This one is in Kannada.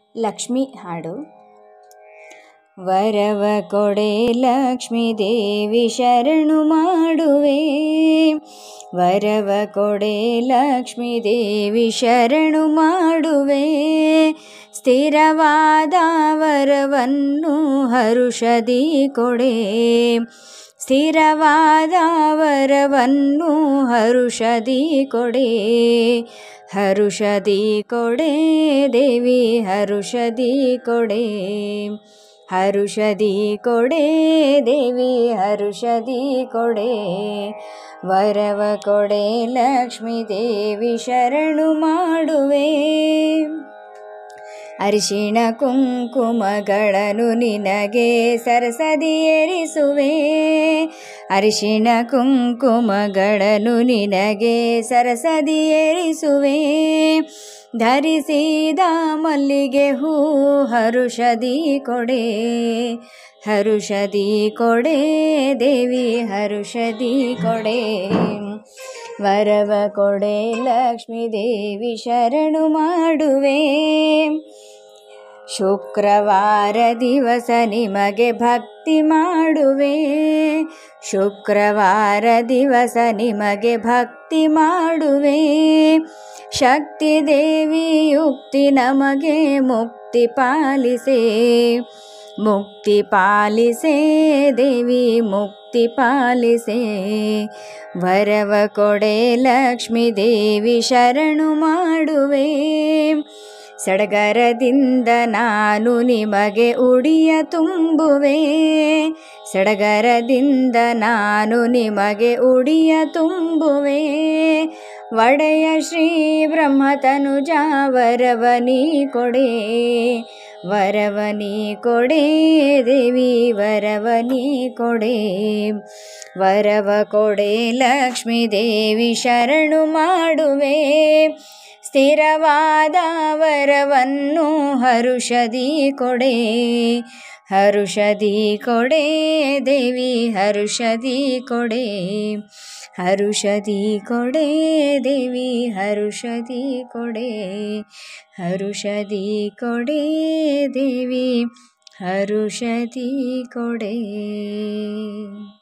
ಲಕ್ಷ್ಮಿ ಹಾಡು ವರವ ಕೊಡೆ ಲಕ್ಷ್ಮೀ ದೇವಿ ಶರಣು ಮಾಡುವೆ ವರವ ಕೊಡೆ ಲಕ್ಷ್ಮೀ ದೇವಿ ಶರಣು ಮಾಡುವೆ ಸ್ಥಿರವಾದ ವರವನ್ನು ಹರುಷದಿ ಕೊಡೆ ಸ್ಥಿರವಾದ ವರವನ್ನು ಹರುಷದಿ ಕೊಡೆ ಹರುಷದಿ ಕೊಡೆ ದೇವಿ ಹರುಷದಿ ಕೊಡೆ ಹರುಷದಿ ಕೊಡೆ ದೇವಿ ಹರುಷದಿ ಕೊಡೆ ವರವ ಕೊಡೆ ಲಕ್ಷ್ಮೀ ದೇವಿ ಶರಣು ಮಾಡುವೆ ಅರಿಶಿಣ ಕುಂಕುಮಗಳನ್ನು ನಿನಗೆ ಸರಸದಿ ಏರಿಸುವೆ ಅರಿಶಿಣ ಕುಂಕುಮಗಳನ್ನು ನಿನಗೆ ಸರಸದಿ ಏರಿಸುವೆ ಧರಿಸಿದ ಮಲ್ಲಿಗೆ ಹೂ ಹರುಷದಿ ಕೊಡೆ ಹರುಷದಿ ಕೊಡೆ ದೇವಿ ಹರುಷದಿ ಕೊಡೆ ವರವ ಕೊಡೆ ಲಕ್ಷ್ಮೀ ದೇವಿ ಶರಣು ಮಾಡುವೆ ಶುಕ್ರವಾರ ದಿವಸ ನಿಮಗೆ ಭಕ್ತಿ ಮಾಡುವೆ ಶುಕ್ರವಾರ ದಿವಸ ನಿಮಗೆ ಭಕ್ತಿ ಮಾಡುವೆ ಶಕ್ತಿ ದೇವಿ ಯುಕ್ತಿ ನಮಗೆ ಮುಕ್ತಿ ಪಾಲಿಸೆ ಮುಕ್ತಿ ಪಾಲಿಸೆ ದೇವಿ ಮುಕ್ತಿ ಪಾಲಿಸೆ ವರವ ಕೊಡೆ ಲಕ್ಷ್ಮೀ ದೇವಿ ಶರಣು ಮಾಡುವೆ ಸಡಗರದಿಂದ ನಾನು ನಿಮಗೆ ಉಡಿಯ ತುಂಬುವೆ ಸಡಗರದಿಂದ ನಾನು ನಿಮಗೆ ಉಡಿಯ ತುಂಬುವೆ ಒಡೆಯ ಶ್ರೀ ಬ್ರಹ್ಮತನುಜ ವರವನಿ ಕೊಡೆ ವರವನಿ ಕೊಡೆ ದೇವಿ ವರವನಿ ಕೊಡೆ ವರವ ಕೊಡೆ ಲಕ್ಷ್ಮೀ ದೇವಿ ಶರಣು ಮಾಡುವೆ ಸ್ಥಿರವಾದ ವರವನ್ನು ಹರುಷದಿ ಕೊಡೆ ಹರುಷದಿ ಕೊಡೆ ದೇವಿ ಹರುಷದಿ ಕೊಡೆ ಹರುಷದಿ ಕೊಡೆ ದೇವಿ ಹರುಷದಿ ಕೊಡೆ ಹರುಷದಿ ಕೊಡೆ ದೇವಿ ಹರುಷದಿ ಕೊಡೆ